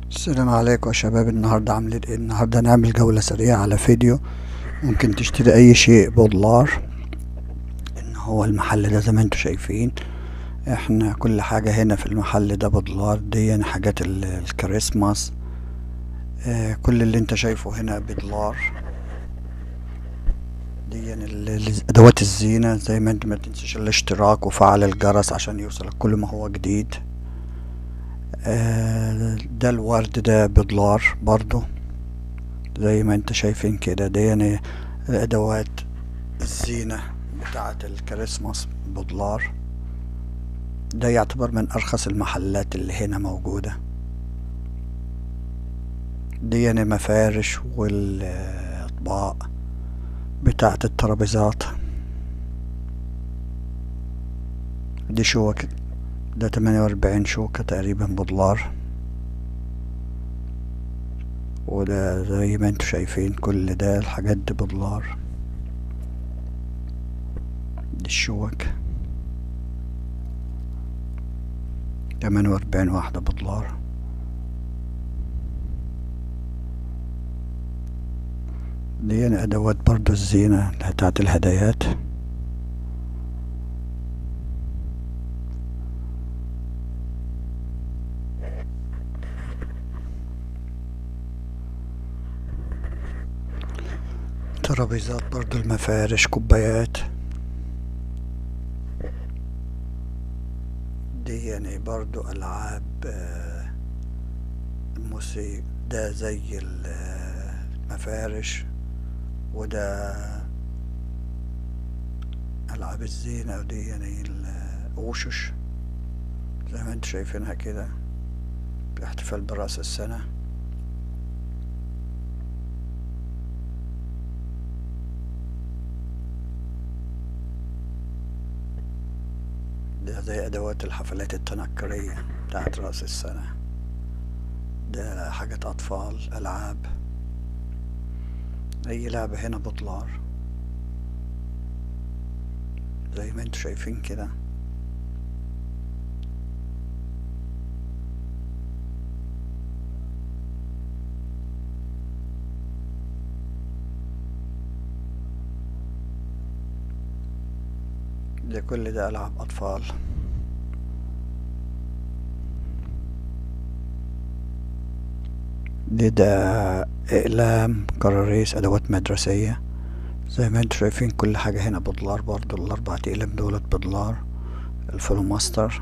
السلام عليكم يا شباب النهاردة عاملين ايه النهاردة نعمل جولة سريعة على فيديو ممكن تشتري اي شيء بدولار ان هو المحل ده زي ما انتوا شايفين احنا كل حاجة هنا في المحل ده بدولار دي يعني حاجات ال- الكريسماس اه كل اللي انت شايفه هنا بدولار دي يعني ال- ال- ادوات الزينة زي ما انت ما تنسيش الاشتراك وفعل الجرس عشان يوصلك كل ما هو جديد آه، ده الورد ده بدولار برضو زي ما انت شايفين كده دي يعني ادوات الزينة بتاعة الكريسماس بدولار ده يعتبر من ارخص المحلات اللي هنا موجودة دي يعني مفارش والاطباق بتاعة الترابيزات دي شوك ده تمانية وأربعين شوكة تقريبا بدولار وده زي ما انتوا شايفين كل ده الحاجات دي بدولار دي الشوك تمانية وأربعين واحدة بدولار دي يعني أدوات برضو الزينة بتاعت الهدايات ترابيزات برضو المفارش كوبايات دي يعني برضو ألعاب آه، الموسيقى ده زي ال- آه، المفارش وده ألعاب الزينة ودي يعني الوشش زي ما انتوا شايفينها كده باحتفال برأس السنة ده زي أدوات الحفلات التنكرية بتاعت رأس السنة ده حاجات أطفال ألعاب أي لعبة هنا بدولار زي ما انتوا شايفين كده ده كل ده ألعاب أطفال دي ده أقلام كراريس أدوات مدرسية زي ما انتوا شايفين كل حاجة هنا بدولار برضو الأربع أقلام دولت بدولار الفلوماستر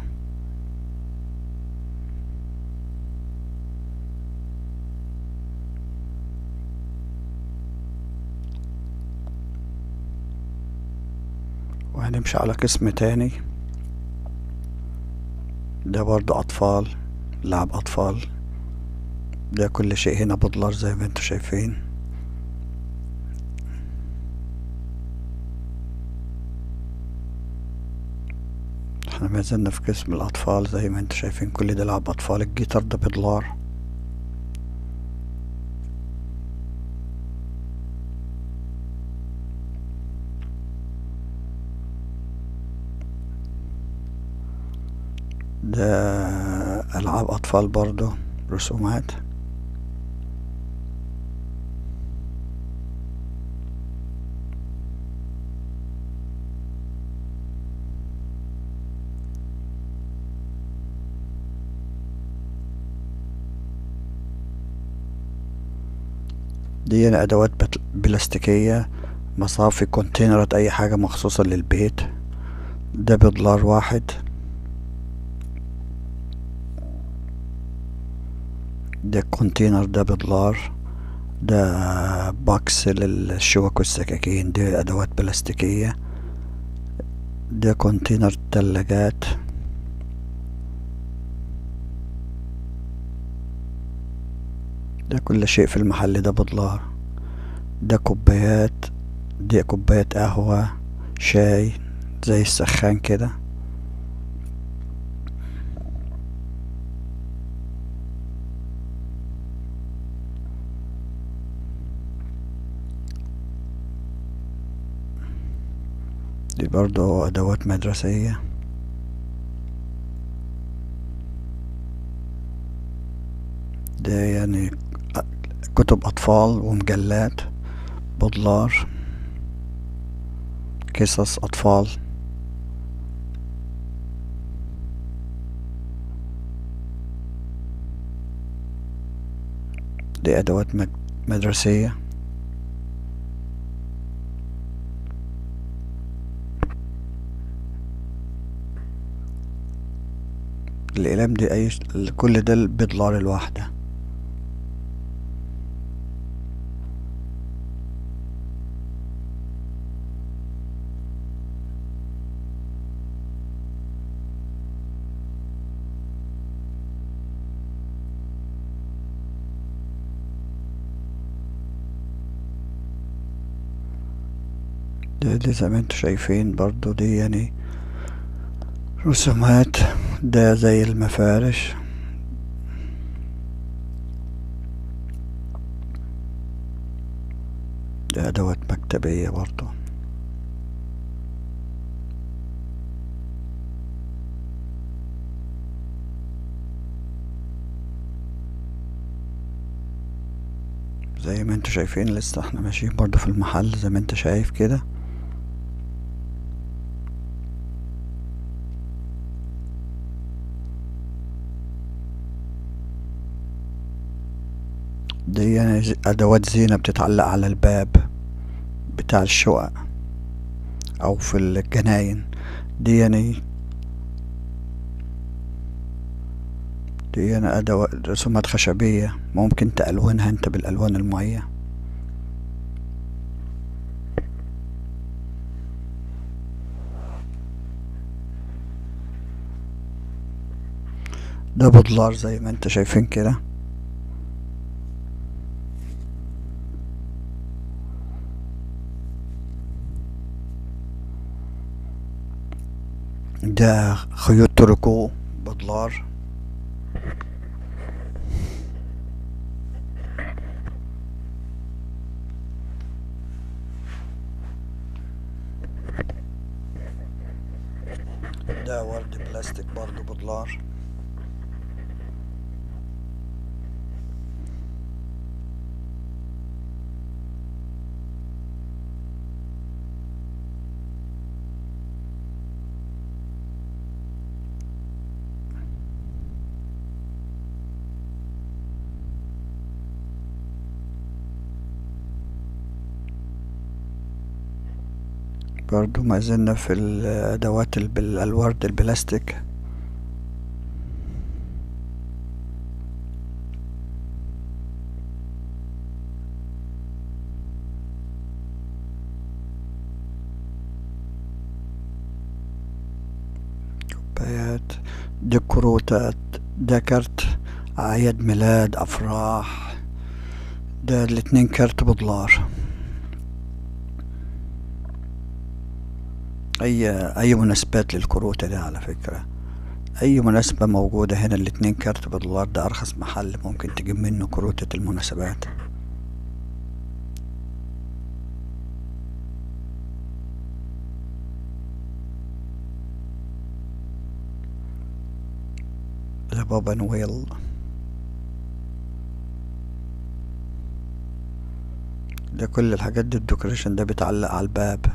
وهنمشي على قسم تاني ده برضو أطفال لعب أطفال ده كل شيء هنا بدولار زي ما انتوا شايفين احنا ما زلنا في قسم الأطفال زي ما انتوا شايفين كل ده لعب أطفال الجيتار ده بدولار ده ألعاب أطفال برضو رسومات دي أنا أدوات بت- بلاستيكية مصافي كونتينرات أي حاجة مخصوصة للبيت ده بدولار واحد ده كونتينر ده بدولار ده باكس للشوك والسكاكين دي أدوات بلاستيكية ده كونتينر تلاجات ده كل شيء في المحل ده بدولار ده كوبايات دي كوبايات قهوة شاي زي السخان كده دي برضو أدوات مدرسية ده يعني كتب أطفال ومجلات بودلار قصص أطفال دي أدوات مدرسية الأقلام دي أي كل ده بدولار الواحدة دي زي ما انتوا شايفين برضو دي يعني رسومات ده زي المفارش ده أدوات مكتبية برضو زي ما انتوا شايفين لسه احنا ماشيين برضو في المحل زي ما انت شايف كده دي يعني أدوات زينة بتتعلق على الباب بتاع الشقق أو في الجناين دي يعني دي يعني أدوات رسومات خشبية ممكن تألونها انت بالألوان المعينة ده بودلار زي ما انت شايفين كده ده خيوط تركو بدولار ده ورد بلاستيك برضو بدولار برضو ما زلنا في الأدوات الورد البلاستيك كوبايات دي كروتات ده كارت أعياد ميلاد أفراح ده الاتنين كارت بدولار اي اي مناسبات للكروتة دي على فكرة اي مناسبة موجودة هنا الاتنين كارت بدولار ده ارخص محل ممكن تجيب منه كروتة المناسبات ده بابا نويل ده كل الحاجات دي الديكوريشن ده بيتعلق على الباب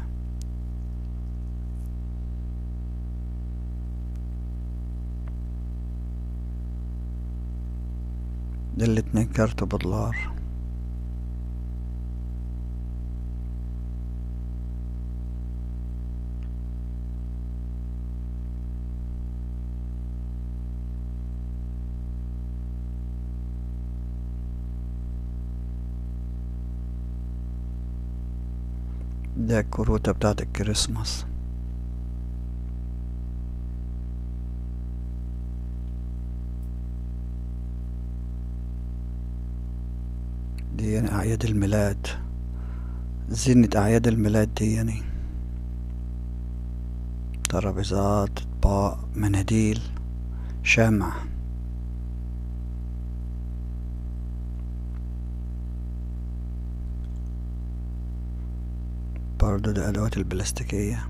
ده الاتنين كارت بدولار ده الكروتة بتاعت الكريسماس دي يعني أعياد الميلاد زينة أعياد الميلاد دي يعني ترابيزات أطباق مناديل شمع برضو ده أدوات البلاستيكية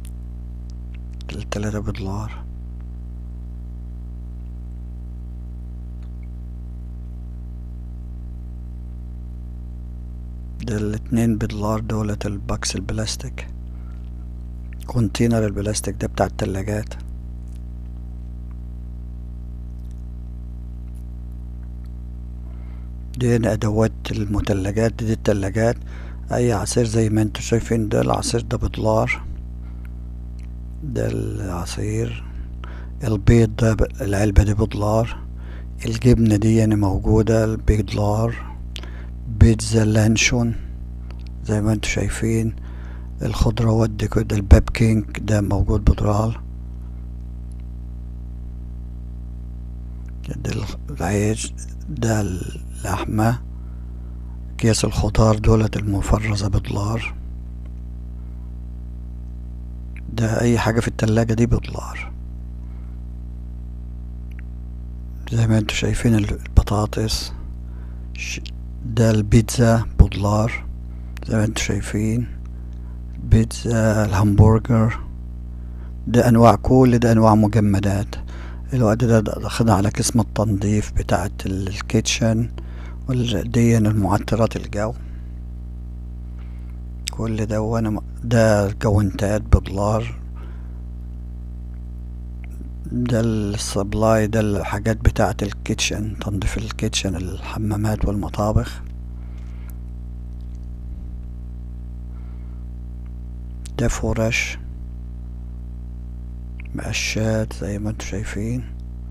التلاتة بدولار ده الاتنين بدولار دولة الباكس البلاستيك كونتينر البلاستيك ده بتاع التلاجات دي ادوات المثلجات دي, دي التلاجات اي عصير زي ما انتوا شايفين ده العصير ده بدولار ده العصير البيض ده العلبة دي بدولار الجبنة دي يعني موجودة بدولار بيتزا لانشون زي ما انتوا شايفين الخضروات دي كده الباب كينج ده موجود بدولار ده العيش ده اللحمة أكياس الخضار دولت المفرزة بدولار ده أي حاجة في التلاجة دي بدولار زي ما انتوا شايفين البطاطس ده البيتزا بدولار زي ما انتوا شايفين بيتزا الهمبرجر ده أنواع كل ده أنواع مجمدات الوقت ده داخلنا على قسم التنظيف بتاعة الكيتشن والدي المعطرات الجو كل ده وانا ده كونتات بدولار ده السبلاي ده الحاجات بتاعة الكيتشن تنظيف الكيتشن الحمامات والمطابخ ده فرش مقشات زي ما انتوا شايفين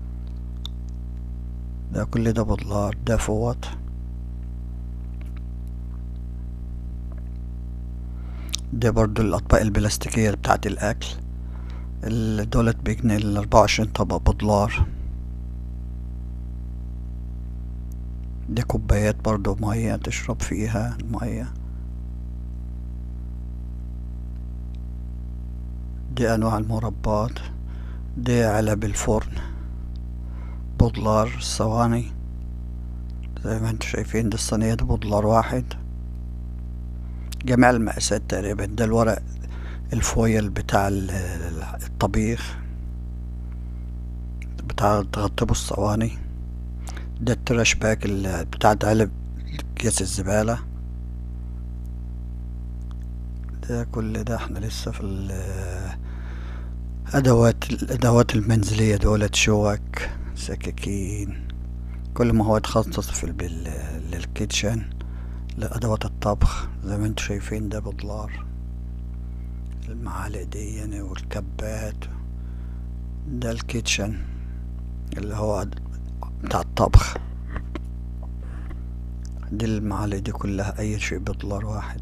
ده كل ده بدولار ده فوط ده برضو الأطباق البلاستيكية بتاعة الأكل دولت بجنيه الأربعة وعشرين طبق بدولار دي كوبايات برضو مية تشرب فيها المية دي أنواع المربات دي علب الفرن بدولار الصواني زي ما انتوا شايفين دي الصينية دي بدولار واحد جميع المقاسات تقريبا ده الورق الفويل بتاع الطبيخ بتاع تغطبه الصواني ده التراش باك بتاع علب كيس الزبالة ده كل ده احنا لسه في ادوات الادوات المنزلية دولت شوك سكاكين كل ما هو يتخصص في للكيتشن لأدوات الطبخ زي ما انتوا شايفين ده بدولار المعالق دي يعني والكبات ده الكيتشن اللي هو بتاع الطبخ دي المعالق دي كلها اي شيء بدولار واحد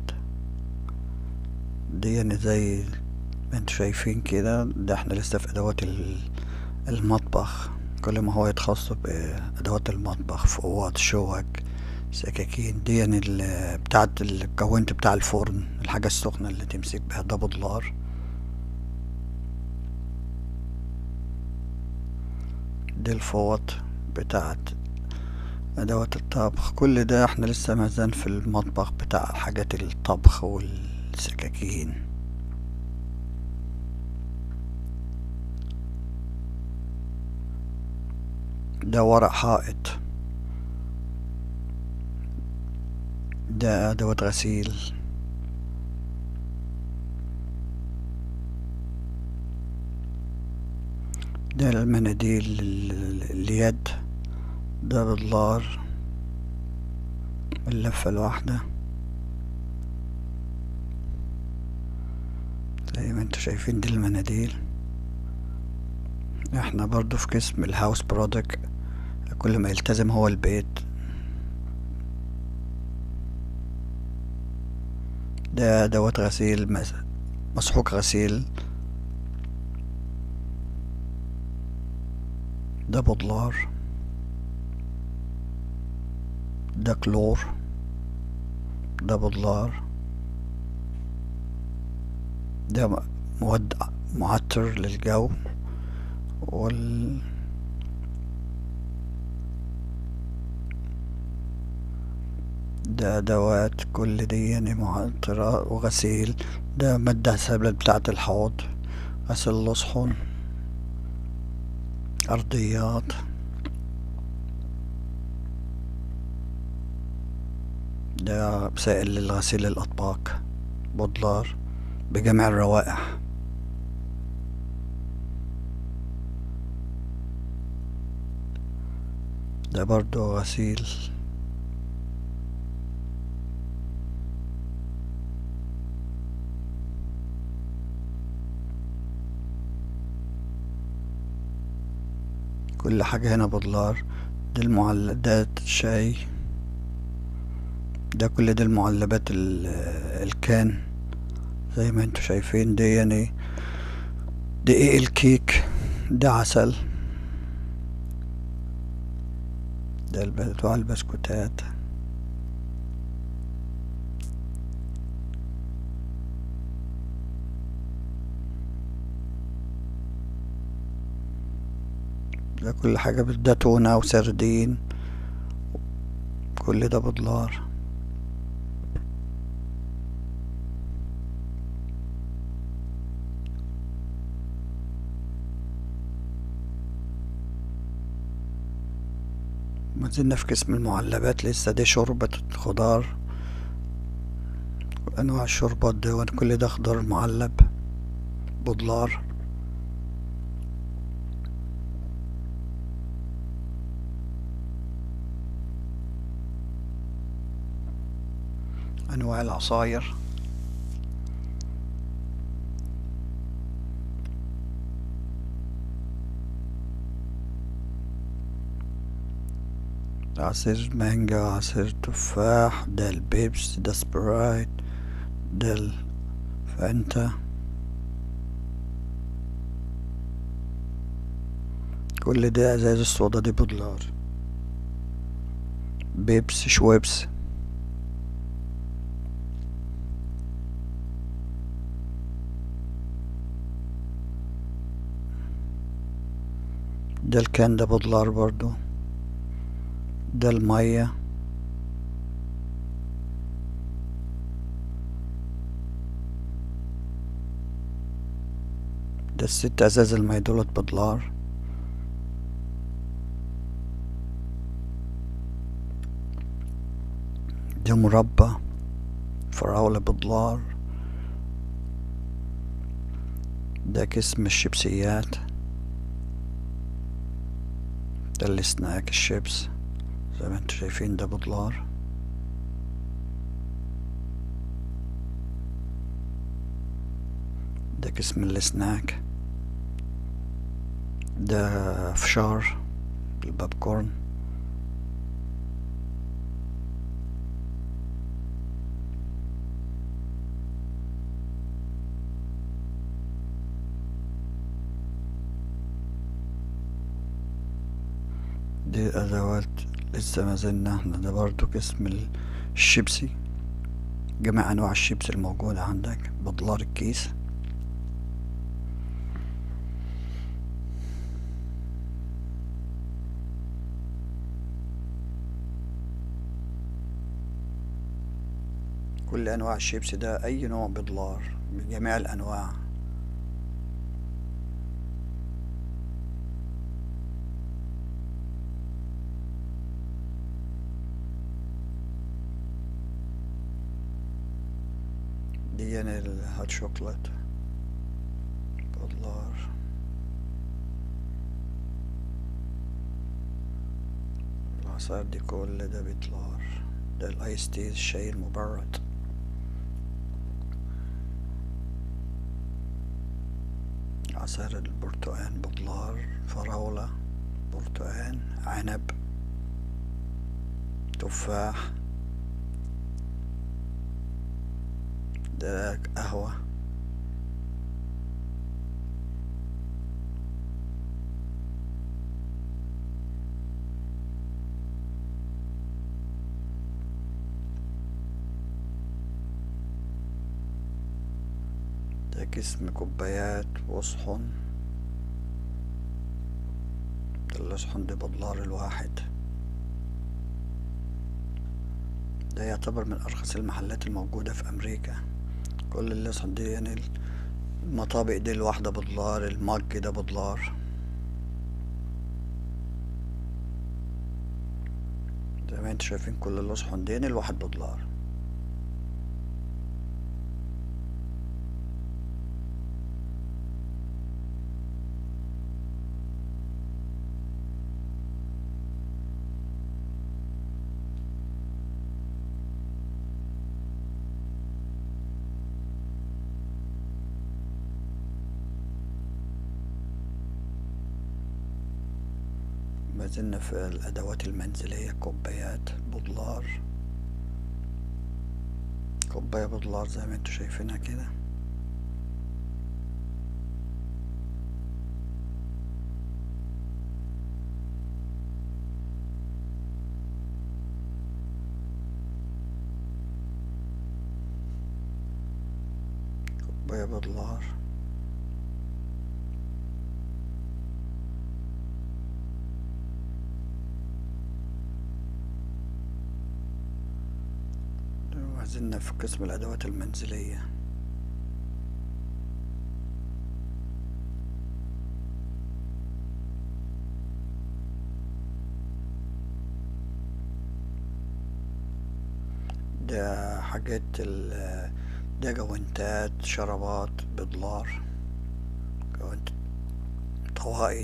دي يعني زي ما انتوا شايفين كده ده احنا لسه في ادوات المطبخ كل ما هو يتخصص بادوات المطبخ فوات شوك سكاكين دي يعني بتاعت الكونت بتاع الفرن الحاجة السخنة اللي تمسك بها ده بدولار دي الفوط بتاعت أدوات الطبخ كل ده احنا لسه مازال في المطبخ بتاع حاجات الطبخ والسكاكين ده ورق حائط ده أدوات غسيل ده المناديل اليد ده بدولار اللفة الواحدة زي ما انتوا شايفين دي المناديل احنا برضو في قسم الهاوس برودكت كل ما يلتزم هو البيت ده أدوات غسيل مسحوق غسيل ده بدولار ده كلور ده بدولار ده مواد معطر للجو وال ده أدوات كل دي يعني معطرة وغسيل ده مادة سابلة بتاعة الحوض غسل الأصحن أرضيات ده سائل لغسيل الأطباق بودلار بجميع الروائح ده برضو غسيل كل حاجة هنا بدولار دي المعلبات شاي ده كل دي المعلبات ال- الكان زي ما انتوا شايفين دي يعني دقيق الكيك ده عسل ده الب- بتوع البسكوتات ده كل حاجة ده تونة وسردين كل ده بدولار ما زلنا في قسم المعلبات لسه دي شوربة خضار أنواع الشوربات دي كل ده خضار معلب بدولار أنواع العصاير عصير مانجا عصير تفاح ده البيبس ده سبرايت ده الفانتا كل ده ازاز الصودا دي بدولار بيبس شويبس ده الكان ده بدولار برضو ده المية ده الست ازاز المية دولت بدولار ده مربى فراولة بدولار ده كيس من الشيبسيات ده السناك الشيبس زي ما انتوا شايفين ده بدولار ده كيس من السناك ده فشار الباب كورن دي الأدوات لسه ما زلنا احنا ده برضو قسم الشيبسي جميع أنواع الشيبسي الموجودة عندك بدولار الكيس كل أنواع الشيبسي ده أي نوع بدولار بجميع الأنواع دي يعني الهوت شوكولات بدولار العصائر دي كل ده بدولار ده الايس تي الشاي المبرد عصير البرتقال بدولار فراولة برتقال عنب تفاح ده قهوة ده قسم كوبايات وصحن ده الصحن ده بدولار الواحد ده يعتبر من أرخص المحلات الموجودة في أمريكا كل الأصحن دي يعني المطابق دي الواحدة بدولار المج ده بدولار زي ما انتوا شايفين كل الأصحن دي يعني الواحد بدولار ما زلنا في الأدوات المنزلية كوبايات بدولار كوباية بدولار زي ما انتوا شايفينها كده كوباية بدولار ما زلنا في قسم الأدوات المنزلية ده حاجات ال ده جوانتات شرابات بدولار جوانت طواقي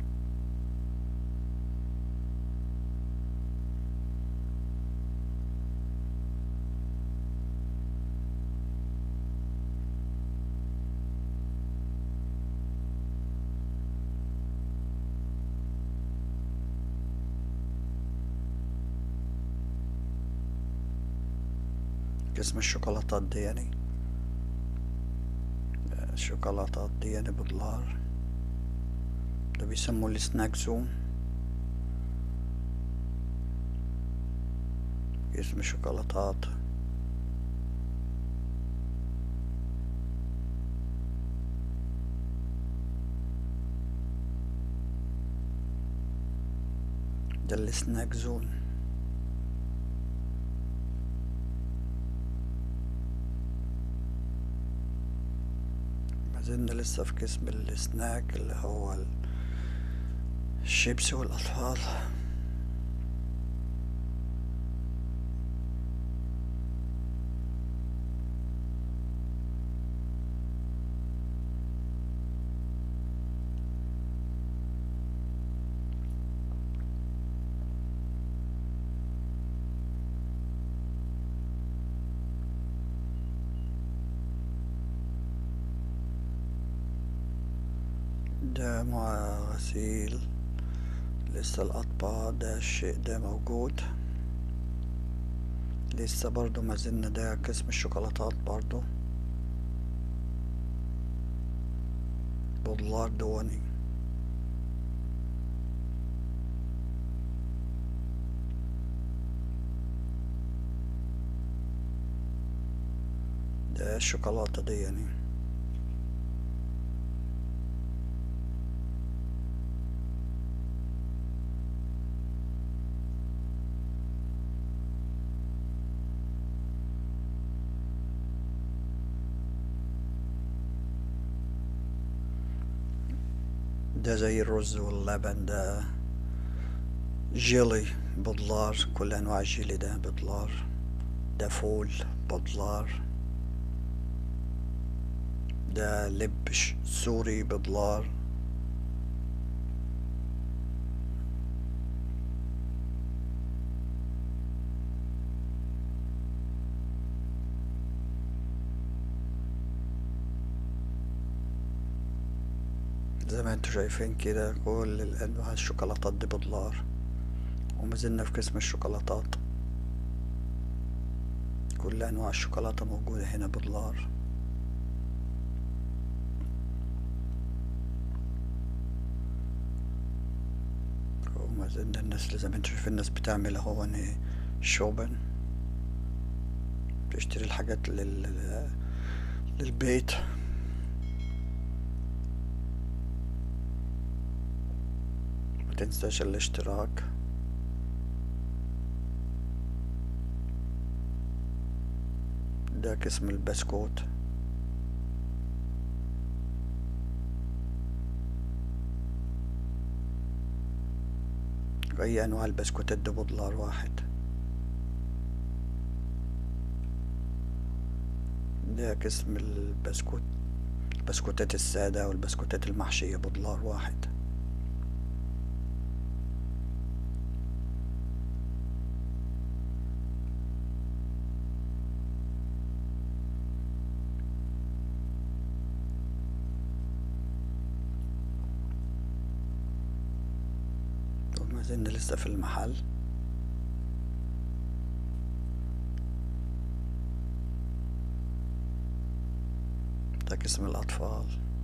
قسم الشوكولاتات دي يعني الشوكولاتات دي يعني بدولار ده بيسموه السناك زون قسم الشوكولاتات ده السناك زون ما زلنا لسه في قسم السناك اللي هو ال- الشيبسي والأطفال ده مع غسيل لسه الأطباق ده الشيء ده موجود لسه برضو ما زلنا ده قسم الشوكولاتات برضو دولار دواني ده الشوكولاتة دي يعني ده زي الرز واللبن ده جيلي بدولار كل انواع الجيلي ده بدولار ده فول بدولار ده لب ش- سوري بدولار زي ما انتوا شايفين كده كل الانواع الشوكولاتات دي بدولار وما زلنا في قسم الشوكولاتات كل انواع الشوكولاتة موجودة هنا بدولار وما زلنا الناس اللي زي ما انتوا شايفين الناس بتعمل اهو يعني شوبن بتشتري الحاجات لل... للبيت متنساش الاشتراك ده قسم البسكوت أي أنواع البسكوتات ده بدولار واحد ده قسم البسكوت البسكوتات السادة والبسكوتات المحشية بدولار واحد وما زلنا لسه في المحل ده قسم الأطفال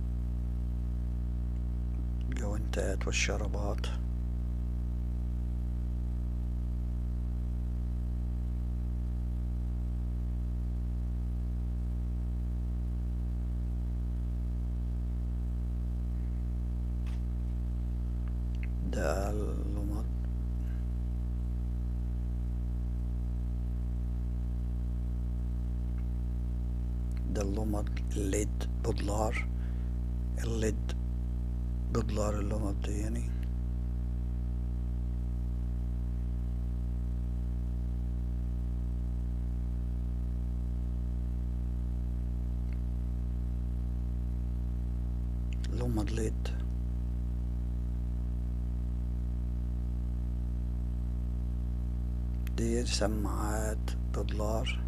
الجوانتات والشرابات ده اللمض ده اللمض الليد بودلار الليد بودلار اللمض دي يعني لمض ليد دي سماعات بدولار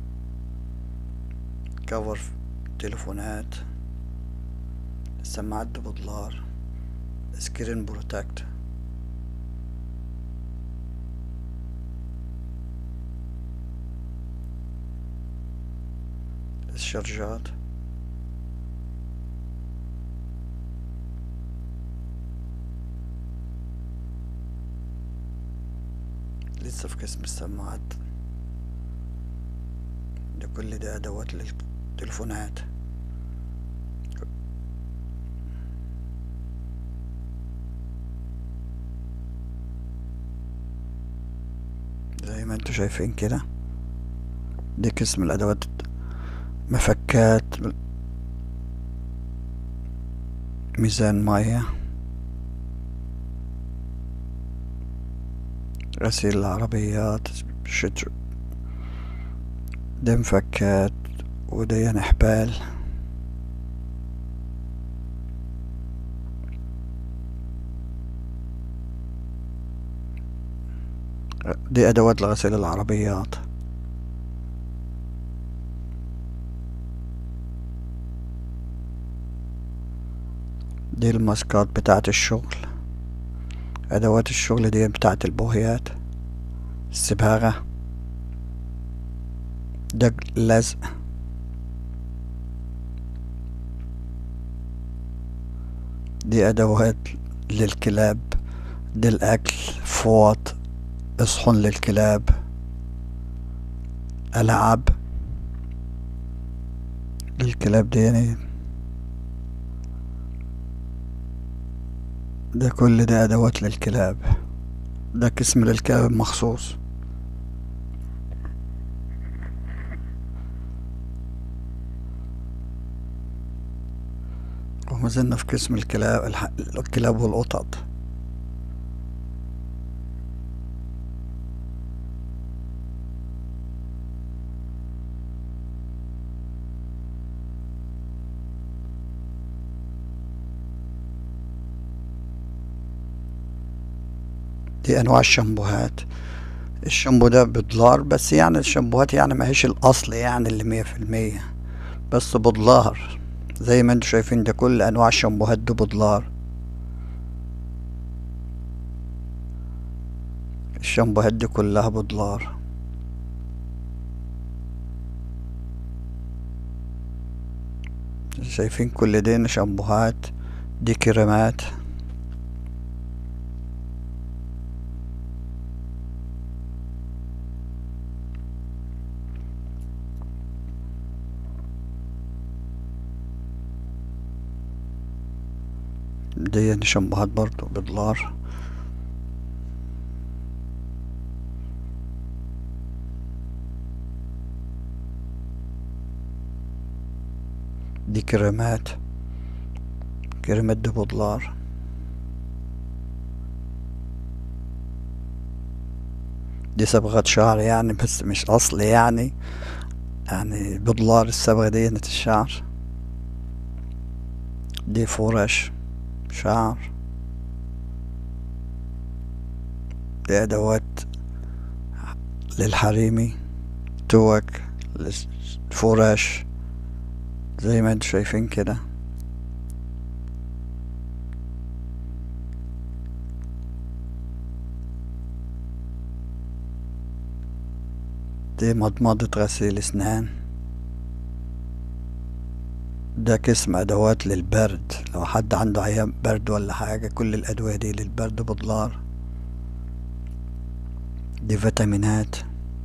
كفر تليفونات السماعات دي بدولار سكرين بروتكت الشرجات لسه في قسم السماعات ده كل ده أدوات للتليفونات زي ما انتوا شايفين كده دي قسم الأدوات مفكات ميزان مية غسيل العربيات شتر ده مفكات ودي نحبال دي أدوات لغسيل العربيات دي الماسكات بتاعة الشغل أدوات الشغل دي بتاعة البوهيات الصباغة ده اللزق دي أدوات للكلاب دي الأكل فوط اصحن للكلاب ألعاب للكلاب دي يعني ده كل ده أدوات للكلاب ده قسم للكلاب مخصوص وما زلنا في قسم الكلاب الح... الكلاب والقطط دي انواع الشامبوهات الشامبو ده بدولار بس يعني الشامبوهات يعني ما هيش الاصل يعني اللي مية في المية بس بدولار زي ما انتوا شايفين ده كل انواع الشامبوهات دي بدولار الشامبوهات دي كلها بدولار شايفين كل دي شامبوهات دي كريمات دي شامبوهات برضو بدولار دي كريمات كريمات دي بدولار دي صبغة شعر يعني بس مش أصل يعني يعني بدولار الصبغة دي الشعر دي فرش شعر دي أدوات للحريمي توك فرش زي ما انتوا شايفين كده دي مضمضة غسيل اسنان ده قسم ادوات للبرد لو حد عنده عيان برد ولا حاجة كل الادوية دي للبرد بدولار دي فيتامينات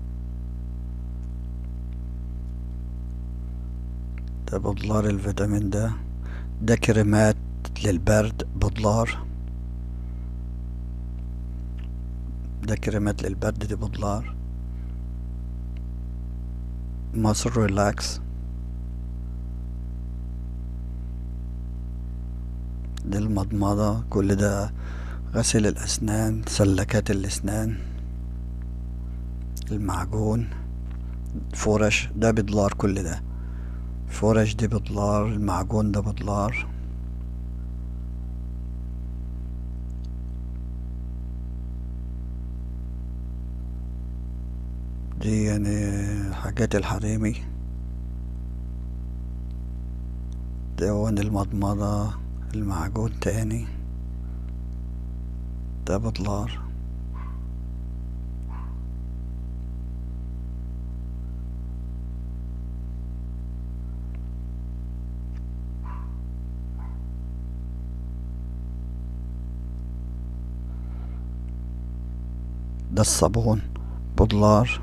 ده بدولار الفيتامين ده ده كريمات للبرد بدولار ده كريمات للبرد دي بدولار مصر ريلاكس دي المضمضة كل ده غسيل الأسنان سلكات الأسنان المعجون فرش ده بدولار كل ده فرش دي بدولار المعجون ده بدولار دي يعني حاجات الحريمي دون المضمضة المعجون تاني ده بدولار ده الصابون بدولار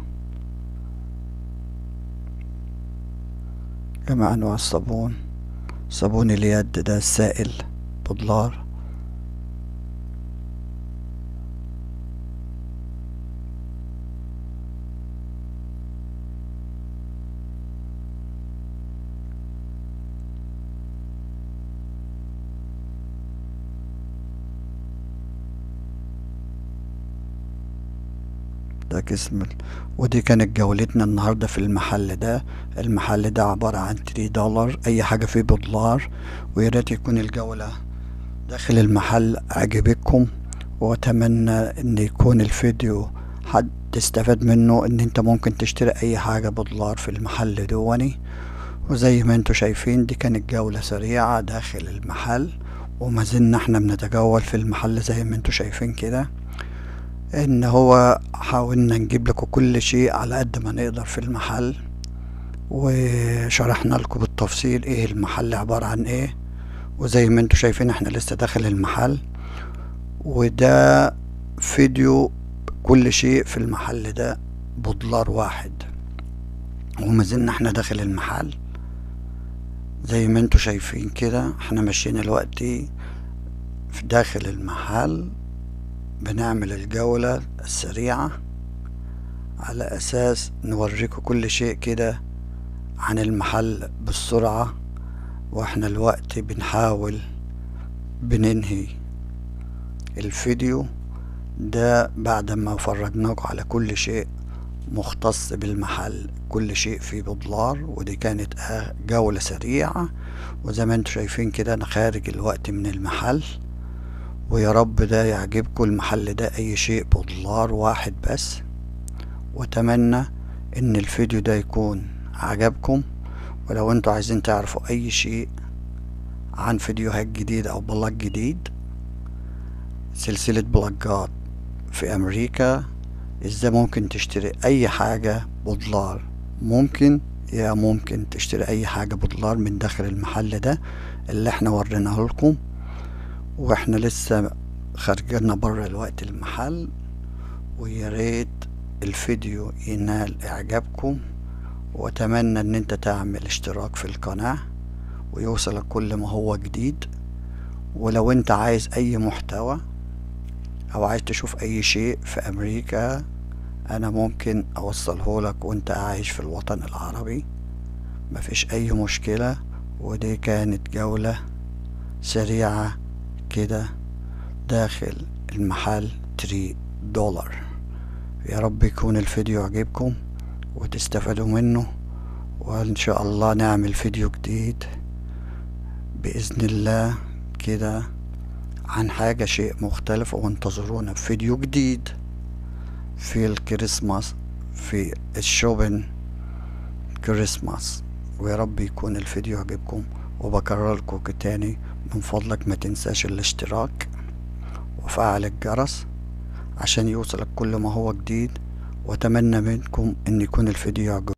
جميع أنواع الصابون صابون اليد ده السائل بدولار ده قسم ال- ودي كانت جولتنا النهاردة في المحل ده المحل ده عبارة عن 3 دولار أي حاجة فيه بدولار وياريت يكون الجولة داخل المحل عجبتكم وأتمنى إن يكون الفيديو حد تستفاد منه إن أنت ممكن تشتري أي حاجة بدولار في المحل دوني وزي ما انتوا شايفين دي كانت جولة سريعة داخل المحل وما زلنا احنا بنتجول في المحل زي ما انتوا شايفين كده ان هو حاولنا نجيب لكم كل شيء على قد ما نقدر في المحل وشرحنا لكم بالتفصيل ايه المحل عبارة عن ايه وزي ما انتوا شايفين احنا لسه داخل المحل وده فيديو كل شيء في المحل ده بدولار واحد وما زلنا احنا داخل المحل زي ما انتوا شايفين كده احنا ماشيين دلوقتي في داخل المحل بنعمل الجولة السريعة على أساس نوريكم كل شيء كده عن المحل بالسرعة واحنا الوقت بنحاول بننهي الفيديو ده بعد ما فرجناكم على كل شيء مختص بالمحل كل شيء فيه بدولار ودي كانت آه جولة سريعة وزي ما انتوا شايفين كده انا خارج الوقت من المحل ويا رب ده يعجبكم المحل ده اي شيء بدولار واحد بس واتمنى ان الفيديو ده يكون عجبكم ولو انتوا عايزين تعرفوا اي شيء عن فيديوهات جديدة او بلاج جديد سلسلة بلاجات في امريكا ازاي ممكن تشتري اي حاجة بدولار ممكن يا ممكن تشتري اي حاجة بدولار من داخل المحل ده اللي احنا وريناه لكم واحنا لسه خارجنا بره الوقت المحل ويا ريت الفيديو ينال اعجابكم واتمنى ان انت تعمل اشتراك في القناة ويوصلك كل ما هو جديد ولو انت عايز اي محتوى او عايز تشوف اي شيء في امريكا انا ممكن اوصله لك وانت عايش في الوطن العربي مفيش اي مشكلة ودي كانت جولة سريعة كده داخل المحل 3 دولار يا رب يكون الفيديو عجبكم وتستفادوا منه وان شاء الله نعمل فيديو جديد بإذن الله كده عن حاجة شيء مختلف وانتظرونا في فيديو جديد في الكريسماس في الشوبن كريسماس ويا رب يكون الفيديو عجبكم وبكرر لكم تاني من فضلك ما تنساش الاشتراك وفعل الجرس عشان يوصلك كل ما هو جديد واتمنى منكم ان يكون الفيديو يعجبكم